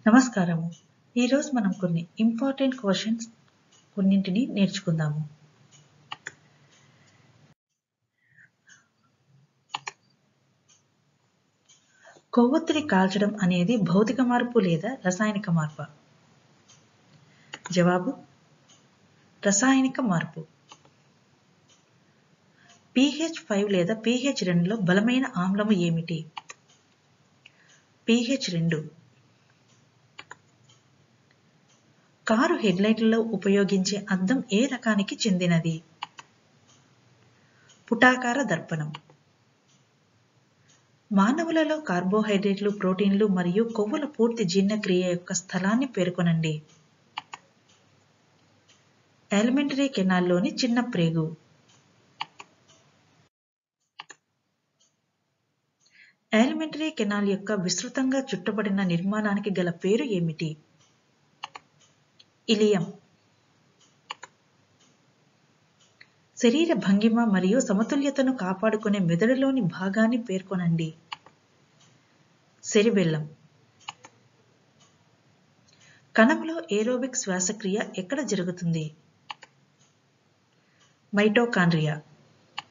నమస్కారము ఈరోజు మనం కొన్ని ఇంపార్టెంట్ క్వశ్చన్స్ కొన్నింటిని నేర్చుకుందాము కొవ్వొత్తిని కాల్చడం అనేది భౌతిక మార్పు లేదా రసాయనిక మార్పు జవాబు రసాయనిక మార్పు pH ఫైవ్ లేదా pH రెండులో బలమైన ఆమ్లము ఏమిటి pH రెండు కారు హెడ్లైట్లలో ఉపయోగించే అద్దం ఏ రకానికి చెందినది పుటాకార దర్పణం మానవులలో కార్బోహైడ్రేట్లు ప్రోటీన్లు మరియు కొవ్వుల పూర్తి జీర్ణక్రియ యొక్క స్థలాన్ని పేర్కొనండి ఎలిమెంటరీ కెనాల్లోని చిన్న ప్రేగు ఎలిమెంటరీ కెనాల్ యొక్క విస్తృతంగా చుట్టబడిన నిర్మాణానికి గల పేరు ఏమిటి ఇలియం శరీర భంగిమ మరియు సమతుల్యతను కాపాడుకునే మెదడులోని భాగాన్ని పేర్కొనండి సెరిబెల్లం కణంలో ఏరోబిక్ శ్వాసక్రియ ఎక్కడ జరుగుతుంది మైటోకాండ్రియా